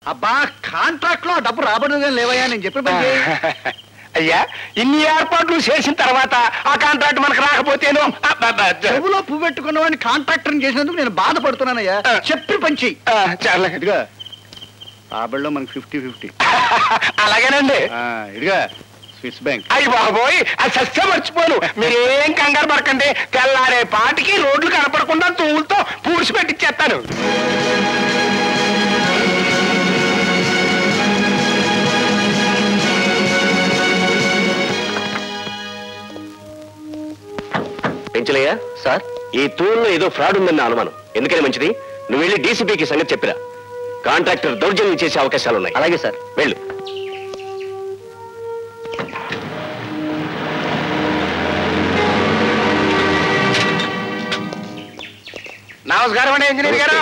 అబ్బా కాంట్రాక్ట్ లో ఆ డబ్బు రాబడుగా లేవయ్యా నేను చెప్పిన పని చేయి. అయ్యా ఇన్ని ఏర్పాట్లు చేసిన తర్వాత ఆ కాంట్రాక్ట్ మనకు రాకపోతేను అబ్బబ్బ, చెవులో పువ్వు పెట్టుకున్న వాడిని కాంట్రాక్టర్ చేసినందుకు నేను బాధపడుతున్నానయ్యా ఆ. చెప్పి పని చెయ్యి ఆ, చాలే. ఇదిగా రాబడిలో మనకి ఫిఫ్టీ ఫిఫ్టీ అలాగేనండి ఇదిగా స్విస్ బ్యాంక్ అయ్యి బాబోయ్ అది సస్య మర్చిపోను మీరేం కంగారు పడకండి తెల్లారే పాటికి రోడ్లు కనపడకుండా తూములతో పూడ్చి పెట్టిచ్చేస్తాను పెంచలయ్యా సార్ ఈ తూరులో ఏదో ఫ్రాడ్ ఉందన్న అనుమానం ఎందుకని మంచిది నువ్వు వెళ్ళి డీసీపీకి సంగతి చెప్పిరా కాంట్రాక్టర్ దౌర్జన్యం చేసే అవకాశాలు ఉన్నాయి అలాగే సార్ వెళ్ళు నమస్కారం అండి ఇంజనీర్ గారు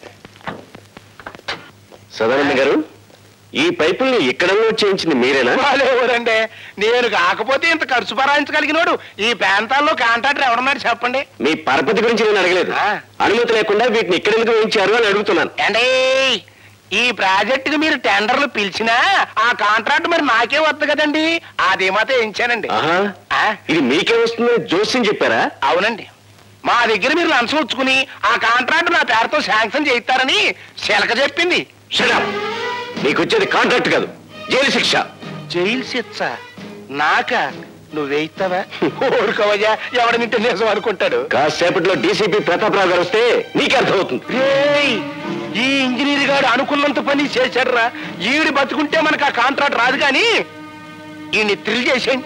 సదానంద గారు ఈ పైపుల్ని ఇక్కడ చేయించింది మీరేనా వాళ్ళెవరండి నేను కాకపోతే ఇంత ఖర్చు భరాయించగలిగినోడు ఈ ప్రాంతాల్లో కాంట్రాక్టర్ ఎవడన్నాడు చెప్పండి మీ పరపతి గురించి నేను అడగలేదు ఆ. అనుమతి లేకుండా వీటిని ఇక్కడ ఎందుకు వేయించారు అని అడుగుతున్నాను ఏండి ఈ ప్రాజెక్టుకి మీరు టెండర్లు పిలిచినా ఆ కాంట్రాక్ట్ మరి నాకే వద్దు కదండి అది మాత్రం ఇచ్చానండి ఆహా ఆ, ఇది మీకే వస్తుందని జోస్యం చెప్పారా అవునండి మా దగ్గర మీరు లంచం ఉంచుకుని ఆ కాంట్రాక్ట్ నా పేరుతో శాంక్షన్ చేయిస్తారని శిలక చెప్పింది షడప్ నీకు వచ్చేది కాంట్రాక్ట్ కాదు జైలు శిక్ష జైలు శిక్ష నాక నువ్వేయిస్తావా ఊరుకోవయ్యా ఎవడనింటే నిజం అనుకుంటాడు కాసేపట్లో డీసీపీ ప్రతాపరావు గారు వస్తే నీకే అర్థమవుతుంది రేయ్, ఈ ఇంజనీర్ గారు అనుకున్నంత పని చేశాడురా ఈడు బతుకుంటే మనకు ఆ కాంట్రాక్ట్ రాదు కానీ ఈయన్ని థ్రిల్ చేసేయండి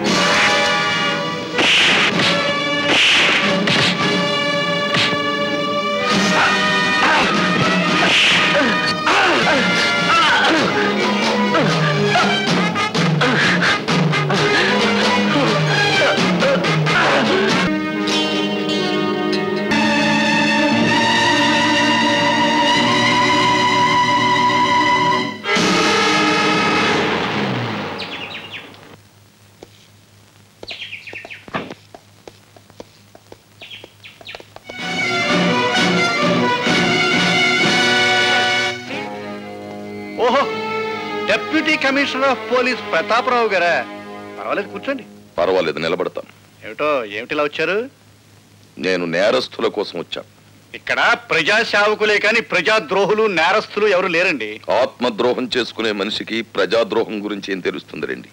ఓహో deputy commissioner of police Prataparao గారా పర్వాలేదు కూర్చోండి పర్వాలేదు నిలబడతాను ఏమిటో ఏమిటిలా వచ్చారు నేను నేరస్తుల కోసం వచ్చాను ఇక్కడ ప్రజా సేవకులే కానీ ప్రజా ద్రోహులు నేరస్తులు ఎవరు లేరండి ఆత్మద్రోహం చేసుకునే మనిషికి ప్రజాద్రోహం గురించి ఏం తెలుస్తుంది రండి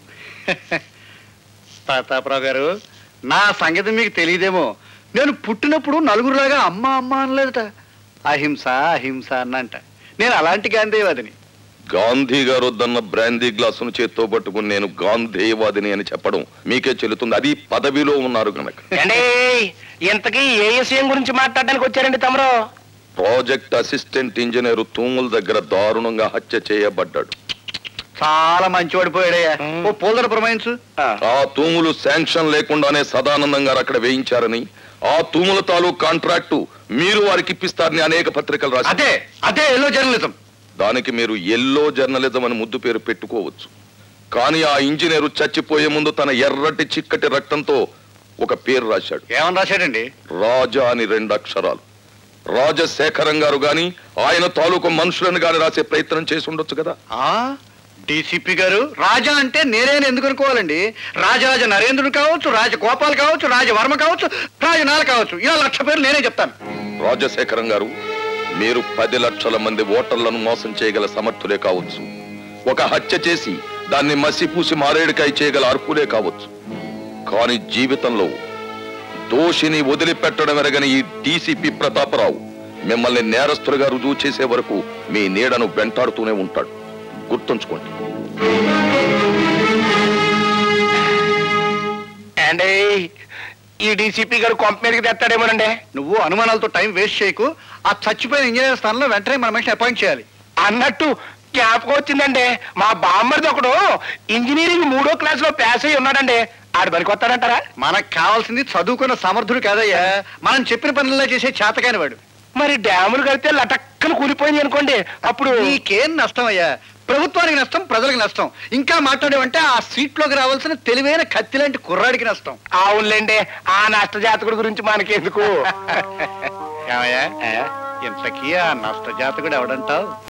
ప్రతాపరావు గారు నా సంగతి మీకు తెలియదేమో నేను పుట్టినప్పుడు నలుగురులాగా అమ్మ అమ్మ అనలేదట అహింస అహింస అన్నంట నేను అలాంటి గాంధీవాదిని గాంధీ గారు వద్దన్న బ్రాందీ గ్లాసును చేత్తో పట్టుకుని నేను గాంధేయవాదిని అని చెప్పడం మీకే చెల్లుతుంది అది పదవిలో ఉన్నారు గనక అండి ఇంతకీ ఏ విషయం గురించి మాట్లాడడానికి వచ్చారండి తమరు ప్రాజెక్ట్ అసిస్టెంట్ ఇంజనీర్ తూముల దగ్గర దారుణంగా హత్య చేయబడ్డాడు చాలా మంచివాడు పోయాడయ్యా ఓ పోల్దర ప్రమాయించు ఆ తూములు శాంక్షన్ లేకుండానే సదానందం గారు అక్కడ వేయించారని ఆ తూముల తాలూకు కాంట్రాక్టు మీరు వారికి ఇప్పిస్తారని అనేక పత్రికలు రాశారు అదే అదే ఎల్లో జర్నలిజం దానికి మీరు ఎల్లో జర్నలిజం అని ముద్దు పేరు పెట్టుకోవచ్చు కానీ ఆ ఇంజనీరు చచ్చిపోయే ముందు తన ఎర్రటి చిక్కటి రక్తంతో ఒక పేరు రాశాడు ఏమని రాశాడండి రాజా అని రెండు అక్షరాలు రాజశేఖరం గారు గాని ఆయన తాలూకు మనుషులను గాని రాసే ప్రయత్నం చేసి ఉండొచ్చు కదా ఆ డీసీపీ గారు రాజా అంటే నేనేని ఎందుకు అనుకోవాలండి రాజరాజ నరేంద్రుడు కావచ్చు రాజగోపాల్ కావచ్చు రాజవర్మ కావచ్చు రాజనాల కావచ్చు ఇలా లక్ష పేర్లు నేనే చెప్తాను రాజశేఖరం గారు మీరు పది లక్షల మంది ఓటర్లను మోసం చేయగల సమర్థులే కావచ్చు ఒక హత్య చేసి దాన్ని మసిపూసి మారేడుకాయ చేయగల అర్హులే కావచ్చు కానీ జీవితంలో దోషిని వదిలిపెట్టడం ఎరగని ఈ డీసీపీ ప్రతాపరావు మిమ్మల్ని నేరస్తులుగా రుజువు చేసే వరకు మీ నీడను వెంటాడుతూనే ఉంటాడు గుర్తుంచుకోండి అండి ఈ డీసీపీ గారు కొంప మీదకి తెస్తాడేమోనండి నువ్వు అనుమానాలతో టైం వేస్ట్ చేయకు ఆ చచ్చిపోయిన ఇంజనీర్ స్థానంలో వెంటనే మన మనిషిని అపాయింట్ చేయాలి అన్నట్టు జ్ఞాపకం వచ్చిందండి మా బామ్మర్ది ఒకడు ఇంజనీరింగ్ మూడో క్లాస్ లో పాస్ అయి ఉన్నాడండి ఆడు పనికొస్తాడంటారా మనకు కావాల్సింది చదువుకున్న సమర్థుడు కాదయ్యా మనం చెప్పిన పనుల్లో చేసే చేతకాని వాడు మరి డ్యాములు కడితే లటక్కన కూలిపోయింది అనుకోండి అప్పుడు నీకేం నష్టం అయ్యా ప్రభుత్వానికి నష్టం ప్రజలకు నష్టం ఇంకా మాట్లాడేవంటే ఆ సీట్లోకి రావాల్సిన తెలివైన కత్తి లాంటి కుర్రాడికి నష్టం అవునులేండి ఆ నష్ట జాతకుడి గురించి మనకెందుకు ఏమయ్యా ఇంతకీ ఆ నష్ట జాతకుడు ఎవడంటావు